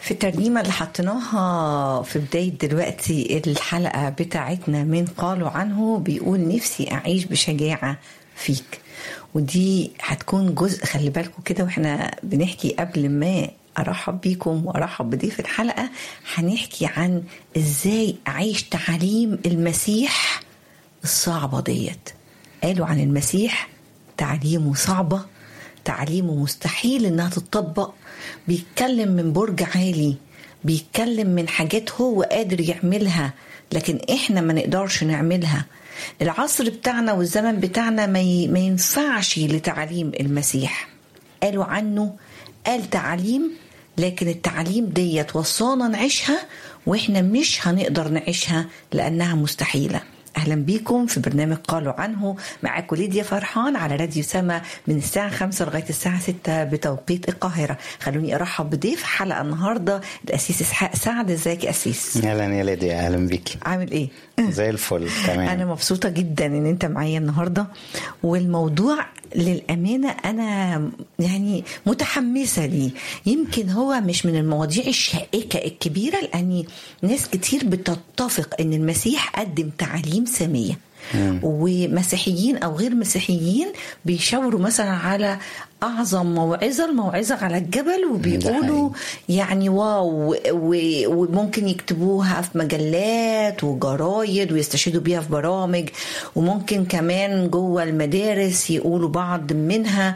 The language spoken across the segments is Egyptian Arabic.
في الترنيمة اللي حطيناها في بداية دلوقتي الحلقة بتاعتنا من قالوا عنه بيقول نفسي أعيش بشجاعة فيك ودي هتكون جزء خلي بالكم كده واحنا بنحكي قبل ما ارحب بيكم وارحب بضيف الحلقه هنحكي عن ازاي اعيش تعاليم المسيح الصعبه ديت قالوا عن المسيح تعليمه صعبه تعليمه مستحيل انها تتطبق بيتكلم من برج عالي بيتكلم من حاجات هو قادر يعملها لكن احنا ما نقدرش نعملها العصر بتاعنا والزمن بتاعنا ما, ي... ما ينفعش لتعاليم المسيح قالوا عنه قال تعاليم لكن التعاليم ديت وصانا نعيشها واحنا مش هنقدر نعيشها لانها مستحيله اهلا بيكم في برنامج قالوا عنه معاكم ليديا فرحان على راديو سما من الساعه 5 لغايه الساعه 6 بتوقيت القاهره خلوني ارحب بضيف حلقه النهارده الاسيس اسحاق سعد ازيك يا اسيس اهلا يا ليديا اهلا بيكي عامل ايه زي الفل تمام انا مبسوطه جدا ان انت معايا النهارده والموضوع للامانه انا يعني متحمسه ليه يمكن هو مش من المواضيع الشائكه الكبيره لان ناس كتير بتتفق ان المسيح قدم تعاليم ساميه ومسيحيين او غير مسيحيين بيشاوروا مثلا على اعظم موعظه الموعظه على الجبل وبيقولوا يعني واو وممكن يكتبوها في مجلات وجرايد ويستشهدوا بيها في برامج وممكن كمان جوه المدارس يقولوا بعض منها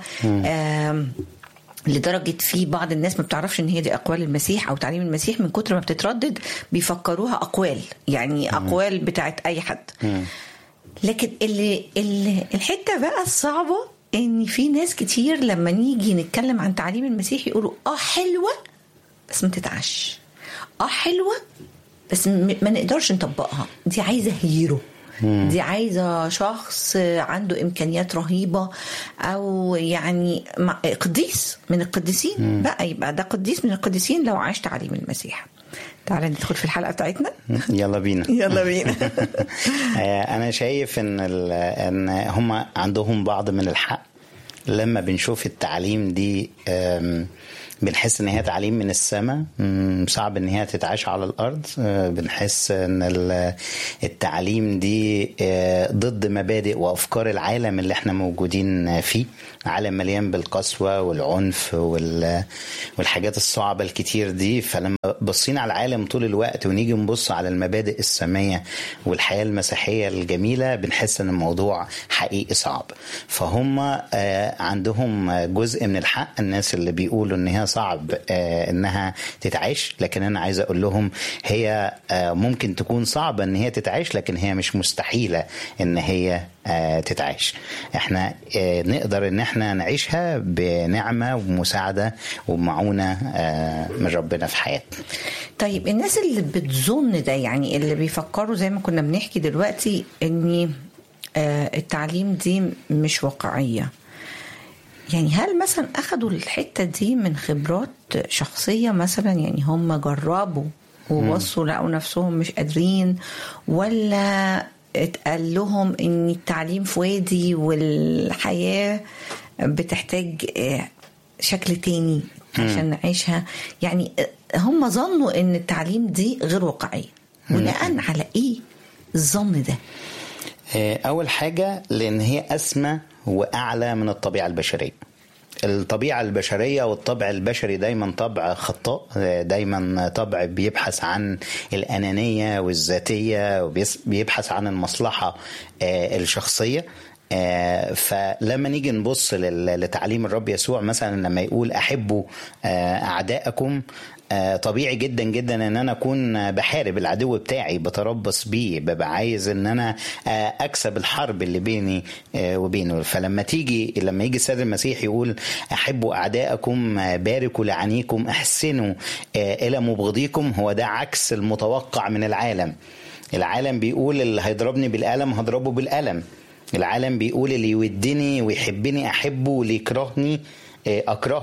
لدرجة في بعض الناس ما بتعرفش ان هي دي اقوال المسيح او تعليم المسيح من كتر ما بتتردد بيفكروها اقوال يعني اقوال بتاعت اي حد لكن اللي, اللي الحته بقى الصعبه ان في ناس كتير لما نيجي نتكلم عن تعليم المسيح يقولوا اه حلوه بس ما تتعش اه حلوه بس ما نقدرش نطبقها دي عايزه هيرو دي عايزه شخص عنده امكانيات رهيبه او يعني قديس من القديسين بقى يبقى ده قديس من القديسين لو عاش تعليم المسيح تعالى ندخل في الحلقه بتاعتنا يلا بينا يلا بينا انا شايف ان ان هم عندهم بعض من الحق لما بنشوف التعليم دي بنحس ان هي تعليم من السماء صعب ان هي تتعاش على الارض بنحس ان التعليم دي ضد مبادئ وافكار العالم اللي احنا موجودين فيه عالم مليان بالقسوه والعنف والحاجات الصعبه الكتير دي فلما بصينا على العالم طول الوقت ونيجي نبص على المبادئ الساميه والحياه المسيحيه الجميله بنحس ان الموضوع حقيقي صعب فهم عندهم جزء من الحق الناس اللي بيقولوا ان هي صعب انها تتعيش لكن انا عايز اقول لهم هي ممكن تكون صعبه ان هي تتعيش لكن هي مش مستحيله ان هي تتعيش احنا نقدر ان احنا نعيشها بنعمه ومساعده ومعونه من ربنا في حياتنا طيب الناس اللي بتظن ده يعني اللي بيفكروا زي ما كنا بنحكي دلوقتي ان التعليم دي مش واقعيه يعني هل مثلا اخدوا الحته دي من خبرات شخصيه مثلا يعني هم جربوا وبصوا لقوا نفسهم مش قادرين ولا اتقال لهم ان التعليم في وادي والحياه بتحتاج شكل تاني عشان نعيشها يعني هم ظنوا ان التعليم دي غير واقعيه بناء على ايه الظن ده اول حاجه لان هي اسمى واعلى من الطبيعه البشريه الطبيعة البشرية والطبع البشري دايما طبع خطاء دايما طبع بيبحث عن الأنانية والذاتية وبيبحث عن المصلحة الشخصية فلما نيجي نبص لتعليم الرب يسوع مثلا لما يقول احبوا اعدائكم طبيعي جدا جدا ان انا اكون بحارب العدو بتاعي بتربص بيه ببقى عايز ان انا اكسب الحرب اللي بيني وبينه فلما تيجي لما يجي السيد المسيح يقول احبوا اعدائكم باركوا لعنيكم احسنوا الى مبغضيكم هو ده عكس المتوقع من العالم العالم بيقول اللي هيضربني بالقلم هضربه بالقلم العالم بيقول اللي يودني ويحبني احبه واللي يكرهني اكرهه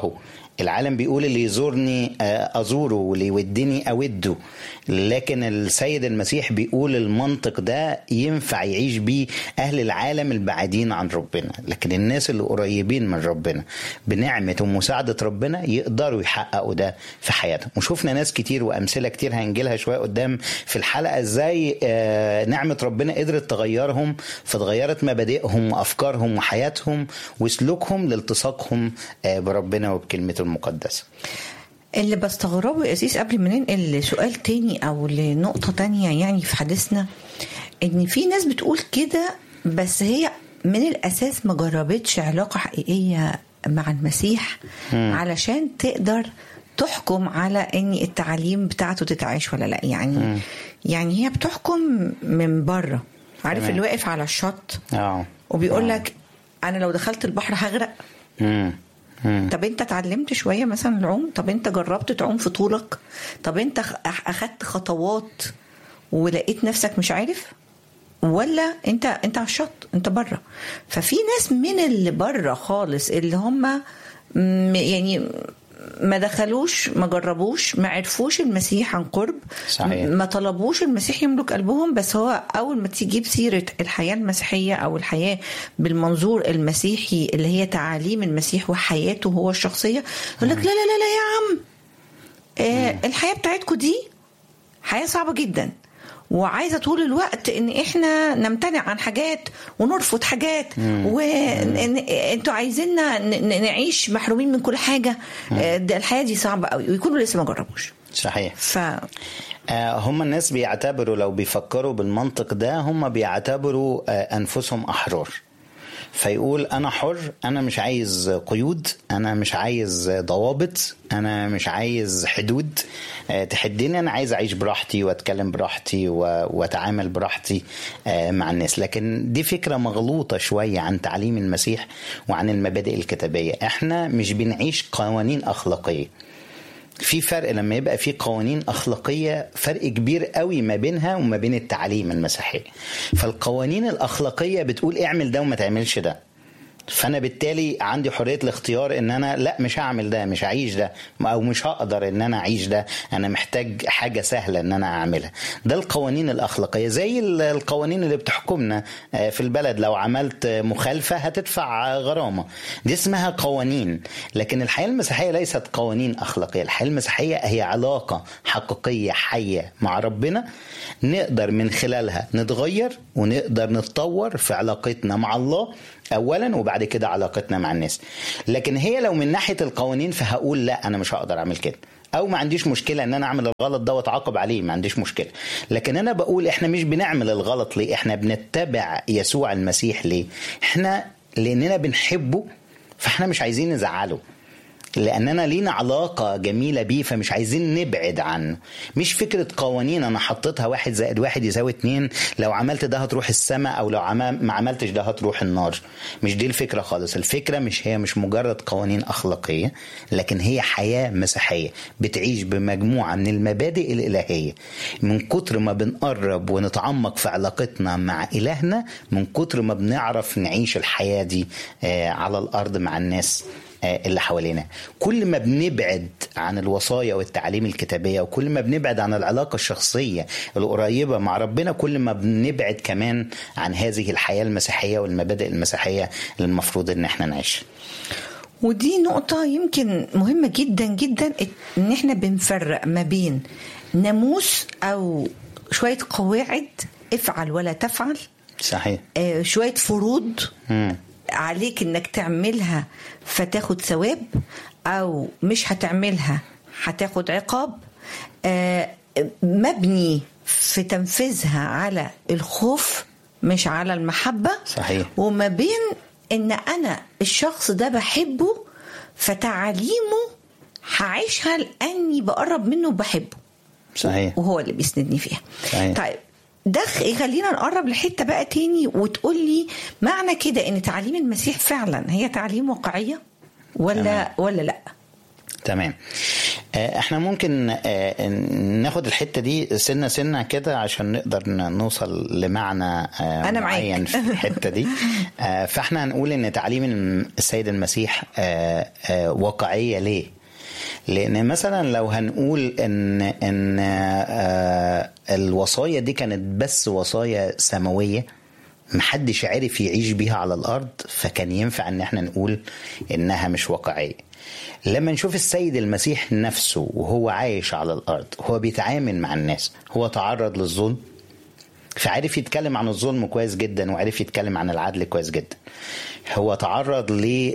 العالم بيقول اللي يزورني آه، ازوره واللي يودني اوده لكن السيد المسيح بيقول المنطق ده ينفع يعيش بيه اهل العالم البعيدين عن ربنا لكن الناس اللي قريبين من ربنا بنعمه ومساعده ربنا يقدروا يحققوا ده في حياتهم وشفنا ناس كتير وامثله كتير هنجيلها شويه قدام في الحلقه ازاي آه، نعمه ربنا قدرت تغيرهم فتغيرت مبادئهم وافكارهم وحياتهم وسلوكهم لالتصاقهم آه، بربنا وبكلمته المقدسه اللي بستغربه يا أسيس قبل ما ننقل لسؤال تاني أو لنقطة تانية يعني في حديثنا إن في ناس بتقول كده بس هي من الأساس ما جربتش علاقة حقيقية مع المسيح علشان تقدر تحكم على ان التعاليم بتاعته تتعاش ولا لا يعني يعني هي بتحكم من بره عارف تمام. اللي واقف على الشط اه وبيقول آه. لك انا لو دخلت البحر هغرق مم. مم. طب انت اتعلمت شويه مثلا العوم طب انت جربت تعوم في طولك طب انت خ- اخدت خطوات ولقيت نفسك مش عارف ولا انت انت على الشط انت بره ففي ناس من اللي بره خالص اللي هم م- يعني ما دخلوش ما جربوش ما عرفوش المسيح عن قرب صحيح. ما طلبوش المسيح يملك قلبهم بس هو اول ما تجيب سيره الحياه المسيحيه او الحياه بالمنظور المسيحي اللي هي تعاليم المسيح وحياته هو الشخصيه يقول لك لا لا لا لا يا عم آه الحياه بتاعتكم دي حياه صعبه جدا وعايزه طول الوقت ان احنا نمتنع عن حاجات ونرفض حاجات وانتوا عايزيننا ن- ن- نعيش محرومين من كل حاجه آه، ده الحياه دي صعبه قوي ويكونوا لسه ما جربوش صحيح ف آه، هم الناس بيعتبروا لو بيفكروا بالمنطق ده هم بيعتبروا آه، انفسهم احرار فيقول انا حر انا مش عايز قيود انا مش عايز ضوابط انا مش عايز حدود آه، تحدني انا عايز اعيش براحتي واتكلم براحتي و- واتعامل براحتي آه، مع الناس لكن دي فكره مغلوطه شويه عن تعليم المسيح وعن المبادئ الكتابيه احنا مش بنعيش قوانين اخلاقيه في فرق لما يبقى في قوانين اخلاقيه فرق كبير قوي ما بينها وما بين التعليم المسيحي فالقوانين الاخلاقيه بتقول اعمل ده وما تعملش ده فانا بالتالي عندي حريه الاختيار ان انا لا مش هعمل ده مش هعيش ده او مش هقدر ان انا اعيش ده انا محتاج حاجه سهله ان انا اعملها ده القوانين الاخلاقيه زي ال- القوانين اللي بتحكمنا آه، في البلد لو عملت مخالفه هتدفع غرامه دي اسمها قوانين لكن الحياه المسيحيه ليست قوانين اخلاقيه الحياه المسيحيه هي علاقه حقيقيه حيه مع ربنا نقدر من خلالها نتغير ونقدر نتطور في علاقتنا مع الله اولا وبعد كده علاقتنا مع الناس لكن هي لو من ناحيه القوانين فهقول لا انا مش هقدر اعمل كده او ما عنديش مشكله ان انا اعمل الغلط ده واتعاقب عليه ما عنديش مشكله لكن انا بقول احنا مش بنعمل الغلط ليه احنا بنتبع يسوع المسيح ليه احنا لاننا بنحبه فاحنا مش عايزين نزعله لاننا لينا علاقه جميله بيه فمش عايزين نبعد عنه مش فكره قوانين انا حطيتها واحد زائد واحد يساوي اتنين لو عملت ده هتروح السماء او لو عمل ما عملتش ده هتروح النار مش دي الفكره خالص الفكره مش هي مش مجرد قوانين اخلاقيه لكن هي حياه مسيحيه بتعيش بمجموعه من المبادئ الالهيه من كتر ما بنقرب ونتعمق في علاقتنا مع الهنا من كتر ما بنعرف نعيش الحياه دي آه، على الارض مع الناس آه، اللي حوالينا كل ما بنبعد عن الوصايا والتعاليم الكتابية وكل ما بنبعد عن العلاقة الشخصية القريبة مع ربنا كل ما بنبعد كمان عن هذه الحياة المسيحية والمبادئ المسيحية اللي المفروض ان احنا نعيشها ودي نقطة يمكن مهمة جدا جدا ان احنا بنفرق ما بين ناموس او شوية قواعد افعل ولا تفعل صحيح آه، شوية فروض مم. عليك انك تعملها فتاخد ثواب او مش هتعملها هتاخد عقاب آه، مبني في تنفيذها على الخوف مش على المحبة صحيح. وما بين ان انا الشخص ده بحبه فتعاليمه هعيشها لاني بقرب منه وبحبه صحيح وهو اللي بيسندني فيها صحيح. طيب ده خ- خلينا نقرب لحته بقى تاني وتقول لي معنى كده ان تعاليم المسيح فعلا هي تعاليم واقعيه ولا تمام. ولا لا تمام آه، احنا ممكن آه، ناخد الحته دي سنه سنه كده عشان نقدر ن- نوصل لمعنى آه، أنا معاك. معين في الحته دي آه، فاحنا هنقول ان تعليم السيد المسيح آه، آه، واقعيه ليه لان مثلا لو هنقول ان ان آه الوصايا دي كانت بس وصايا سماويه محدش عرف يعيش بيها على الارض فكان ينفع ان احنا نقول انها مش واقعيه لما نشوف السيد المسيح نفسه وهو عايش على الارض هو بيتعامل مع الناس هو تعرض للظلم فعرف يتكلم عن الظلم كويس جدا وعرف يتكلم عن العدل كويس جدا هو تعرض ل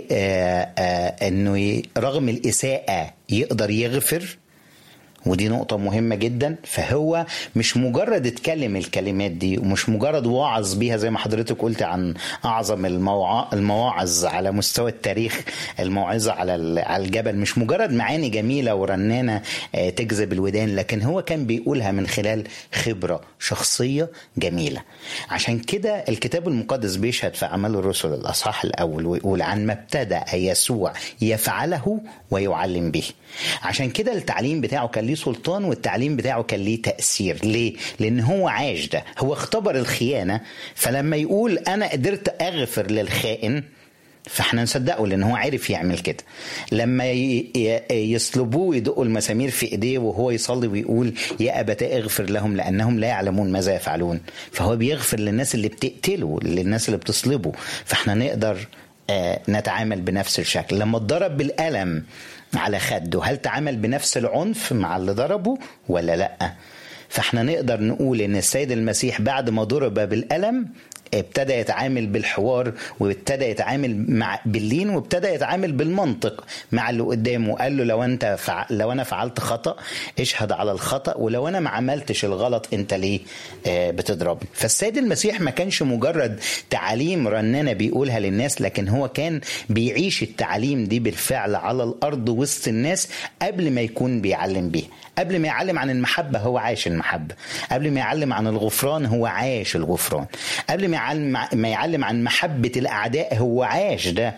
انه رغم الاساءه يقدر يغفر ودي نقطة مهمة جدا فهو مش مجرد اتكلم الكلمات دي ومش مجرد وعظ بيها زي ما حضرتك قلت عن أعظم الموع... المواعظ على مستوى التاريخ الموعظة على على الجبل مش مجرد معاني جميلة ورنانة تجذب الودان لكن هو كان بيقولها من خلال خبرة شخصية جميلة عشان كده الكتاب المقدس بيشهد في أعمال الرسل الأصحاح الأول ويقول عن ما ابتدأ يسوع يفعله ويعلم به عشان كده التعليم بتاعه كان ليه سلطان والتعليم بتاعه كان ليه تأثير ليه؟ لأن هو عاش ده هو اختبر الخيانة فلما يقول أنا قدرت أغفر للخائن فاحنا نصدقه لان هو عارف يعمل كده لما يصلبوه ويدقوا المسامير في ايديه وهو يصلي ويقول يا ابتاه اغفر لهم لانهم لا يعلمون ماذا يفعلون فهو بيغفر للناس اللي بتقتله للناس اللي بتصلبه فاحنا نقدر نتعامل بنفس الشكل لما اتضرب بالقلم على خده هل تعامل بنفس العنف مع اللي ضربه ولا لا فاحنا نقدر نقول ان السيد المسيح بعد ما ضرب بالقلم ابتدى يتعامل بالحوار وابتدى يتعامل مع باللين وابتدى يتعامل بالمنطق مع اللي قدامه قال له لو انت فع... لو انا فعلت خطا اشهد على الخطا ولو انا ما عملتش الغلط انت ليه آه بتضربني فالسيد المسيح ما كانش مجرد تعاليم رنانه بيقولها للناس لكن هو كان بيعيش التعاليم دي بالفعل على الارض وسط الناس قبل ما يكون بيعلم بيها قبل ما يعلم عن المحبة هو عايش المحبة قبل ما يعلم عن الغفران هو عايش الغفران قبل ما يعلم, ما يعلم عن محبة الأعداء هو عاش ده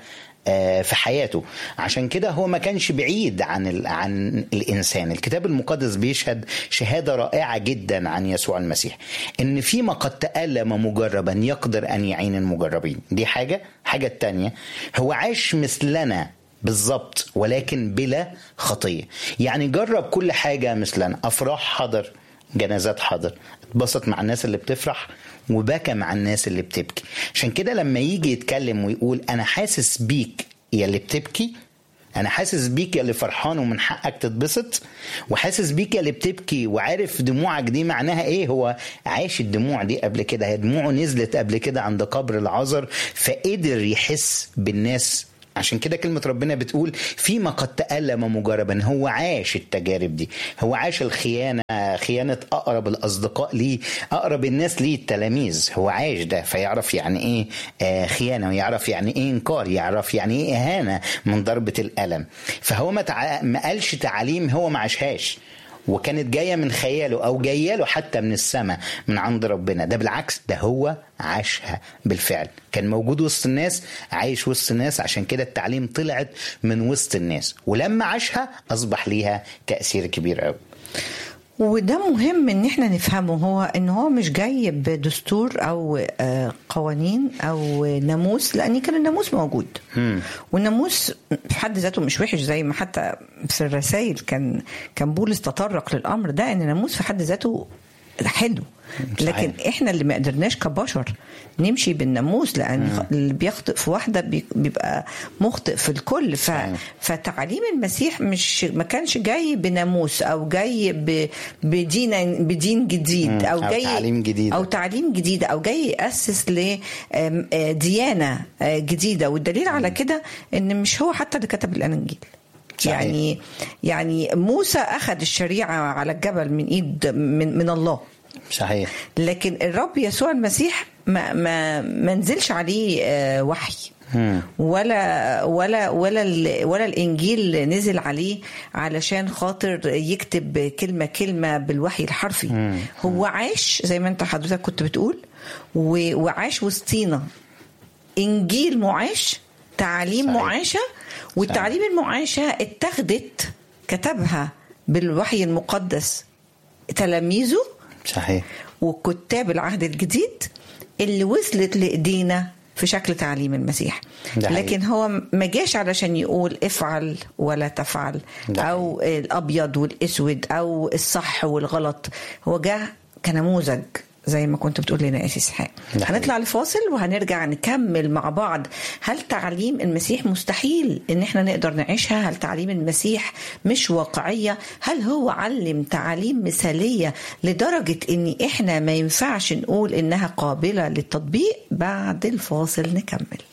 في حياته عشان كده هو ما كانش بعيد عن عن الانسان الكتاب المقدس بيشهد شهاده رائعه جدا عن يسوع المسيح ان فيما قد تالم مجربا يقدر ان يعين المجربين دي حاجه حاجه التانية هو عاش مثلنا بالظبط ولكن بلا خطيه يعني جرب كل حاجه مثلنا افراح حضر جنازات حضر اتبسط مع الناس اللي بتفرح وبكى مع الناس اللي بتبكي عشان كده لما يجي يتكلم ويقول انا حاسس بيك يا اللي بتبكي انا حاسس بيك يا اللي فرحان ومن حقك تتبسط وحاسس بيك يا اللي بتبكي وعارف دموعك دي معناها ايه هو عاش الدموع دي قبل كده هي دموعه نزلت قبل كده عند قبر العذر فقدر يحس بالناس عشان كده كلمة ربنا بتقول فيما قد تألم مجربا هو عاش التجارب دي هو عاش الخيانة خيانة أقرب الأصدقاء ليه أقرب الناس ليه التلاميذ هو عاش ده فيعرف يعني إيه آه خيانة ويعرف يعني إيه إنكار يعرف يعني إيه إهانة من ضربة الألم فهو ما, تع... ما قالش تعاليم هو ما عاشهاش وكانت جايه من خياله او جايه له حتى من السماء من عند ربنا ده بالعكس ده هو عاشها بالفعل كان موجود وسط الناس عايش وسط الناس عشان كده التعليم طلعت من وسط الناس ولما عاشها اصبح ليها تاثير كبير قوي وده مهم ان احنا نفهمه هو ان هو مش جاي بدستور او قوانين او ناموس لان كان الناموس موجود مم. والناموس في حد ذاته مش وحش زي ما حتى في الرسائل كان كان بولس تطرق للامر ده ان الناموس في حد ذاته حلو لكن صحيح. احنا اللي ما قدرناش كبشر نمشي بالناموس لان اللي بيخطئ في واحده بي- بيبقى مخطئ في الكل ف... صحيح. فتعليم المسيح مش ما كانش جاي بناموس او جاي ب... بدين بدين جديد مم. او أو جاي تعليم جديد. او تعليم جديد او جاي ياسس لديانه جديده والدليل على كده ان مش هو حتى اللي كتب الاناجيل صحيح. يعني يعني موسى اخذ الشريعه على الجبل من ايد من, من الله صحيح لكن الرب يسوع المسيح ما ما ما نزلش عليه آه، وحي مم. ولا ولا ولا ال- ولا الانجيل نزل عليه علشان خاطر يكتب كلمه كلمه بالوحي الحرفي هو عاش زي ما انت حضرتك كنت بتقول و- وعاش وسطينا انجيل معاش تعاليم صحيح. معاشه والتعليم المعاشه اتخذت كتبها بالوحي المقدس تلاميذه صحيح وكتاب العهد الجديد اللي وصلت لايدينا في شكل تعليم المسيح ده حقيقي. لكن هو ما جاش علشان يقول افعل ولا تفعل ده او الابيض والاسود او الصح والغلط هو جاء كنموذج زي ما كنت بتقول لنا يا اسحاق ده حقيقي. هنطلع لفاصل وهنرجع نكمل مع بعض هل تعليم المسيح مستحيل ان احنا نقدر نعيشها هل تعليم المسيح مش واقعيه هل هو علم تعاليم مثاليه لدرجه ان احنا ما ينفعش نقول انها قابله للتطبيق بعد الفاصل نكمل